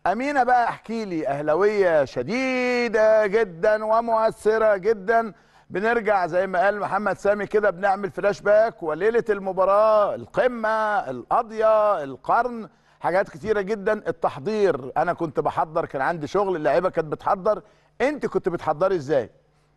امينه بقى احكي لي اهلاويه شديده جدا ومؤثره جدا بنرجع زي ما قال محمد سامي كده بنعمل فلاش باك وليله المباراه القمه القاضيه القرن حاجات كتيره جدا التحضير انا كنت بحضر كان عندي شغل اللعيبه كانت بتحضر انت كنت بتحضري ازاي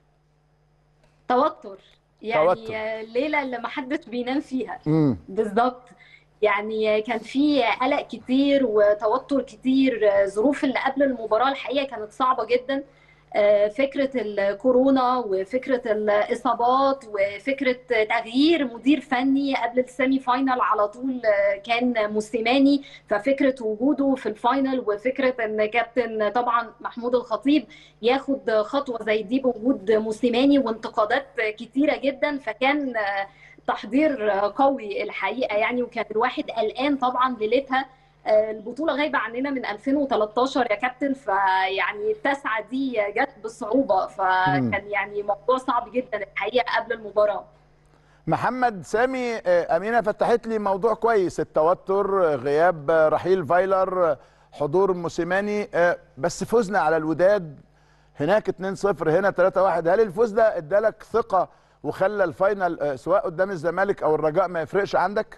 توتر يعني توتر. الليله اللي ما حدش بينام فيها امم بالظبط يعني كان في قلق كتير وتوتر كتير ظروف اللي قبل المباراة الحقيقة كانت صعبة جدا آه، فكرة الكورونا وفكرة الإصابات وفكرة تغيير مدير فني قبل السيمي فاينال على طول آه، كان موسيماني ففكرة وجوده في الفاينل وفكرة إن كابتن طبعا محمود الخطيب ياخد خطوة زي دي بوجود موسيماني وانتقادات كتيرة جدا فكان آه، تحضير قوي الحقيقه يعني وكان الواحد قلقان طبعا ليلتها آه، البطوله غايبه عننا من 2013 يا كابتن فيعني التاسعه دي جت بصعوبه فكان يعني موضوع صعب جدا الحقيقه قبل المباراه محمد سامي آه، امينه فتحت لي موضوع كويس التوتر آه، غياب آه، رحيل فايلر آه، حضور موسيماني آه، بس فزنا على الوداد هناك 2-0 هنا 3-1 هل الفوز ده ادالك ثقه وخلى الفاينل آه، سواء قدام الزمالك او الرجاء ما يفرقش عندك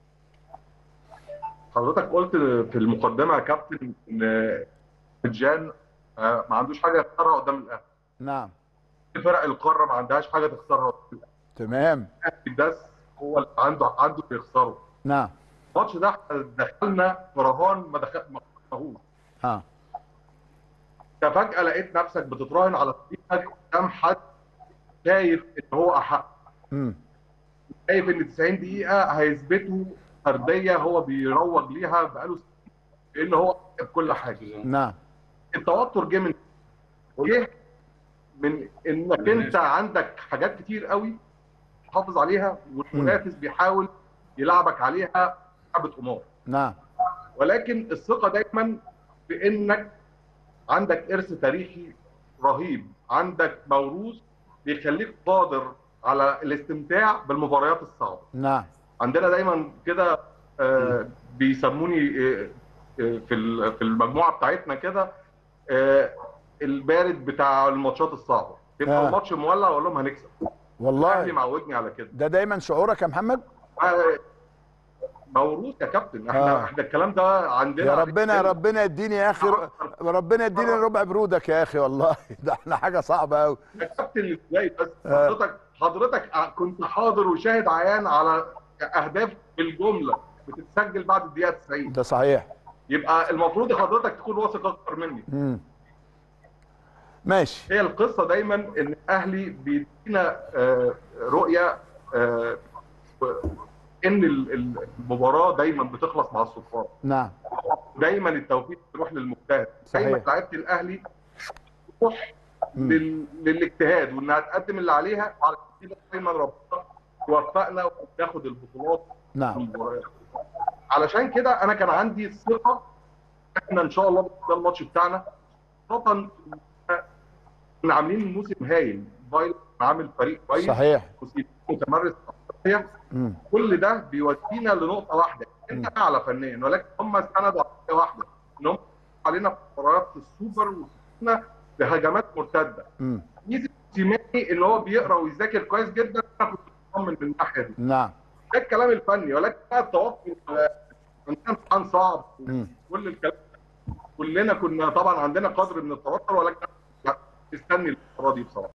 حضرتك قلت في المقدمه يا كابتن ان جان آه، ما عندوش حاجه يخسرها قدام الاهلي نعم فرق القاره ما عندهاش حاجه تخسرها قدام تمام الاهلي بس هو اللي عنده عنده بيخسره نعم الماتش ده إحنا دخلنا في رهان ما دخل ما خسرناهوش اه انت فجاه لقيت نفسك بتتراهن على فريقك قدام حد شايف ان هو احق امم شايف ان 90 دقيقه هيثبتوا فرديه هو بيروج ليها بقاله سنين ان هو بكل حاجه نعم التوتر جه من جه من انك انت عندك حاجات كتير قوي تحافظ عليها والمنافس بيحاول يلعبك عليها لعبه قمار نعم ولكن الثقه دايما بانك عندك ارث تاريخي رهيب عندك موروث بيخليك قادر على الاستمتاع بالمباريات الصعبه نعم عندنا دايما كده آه، بيسموني آه، آه، في ال- في المجموعه بتاعتنا كده آه، البارد بتاع الماتشات الصعبه يبقى آه. الماتش مولع اقول لهم هنكسب الاهلي والله معودني على كده ده دايما شعورك يا محمد آه، موروث يا كابتن احنا آه. احنا الكلام ده عندنا يا ربنا يا ربنا يديني يا اخي ربنا يديني ربع برودك يا اخي والله ده احنا حاجه صعبه قوي يا كابتن ازاي بس آه. حضرتك حضرتك كنت حاضر وشاهد عيان على اهداف بالجمله بتتسجل بعد الدقيقه 90 ده صحيح يبقى المفروض حضرتك تكون واثق اكتر مني امم ماشي هي القصه دايما ان الاهلي بيدينا آه، رؤيه آه، ان ال- ال- المباراه دايما بتخلص مع الصفار نعم دايما التوفيق بيروح للمجتهد صحيح. دايما لعيبه الاهلي تروح مم. لل... للاجتهاد وانها تقدم اللي عليها وعلى كده دايما ربنا يوفقنا وناخد البطولات نعم والمباريات. علشان كده انا كان عندي ثقه احنا ان شاء الله ده الماتش بتاعنا خاصه كنا عاملين موسم هايل فايلر عامل فريق كويس صحيح موسم متمرس في أفريقيا. امم كل ده بيودينا لنقطه واحده انت اعلى فنيا ولكن هم استندوا على حاجه واحده ان هم علينا في مباريات السوبر وكنا بهجمات مرتده امم ميزه سيماني ان هو بيقرا ويذاكر كويس جدا انا كنت مطمن من الناحيه دي نعم ده الكلام الفني ولكن بقى التوقع عندنا امتحان صعب مم. كل الكلام كلنا كنا طبعا عندنا قدر من التوتر ولكن مستني المباراه دي بصراحه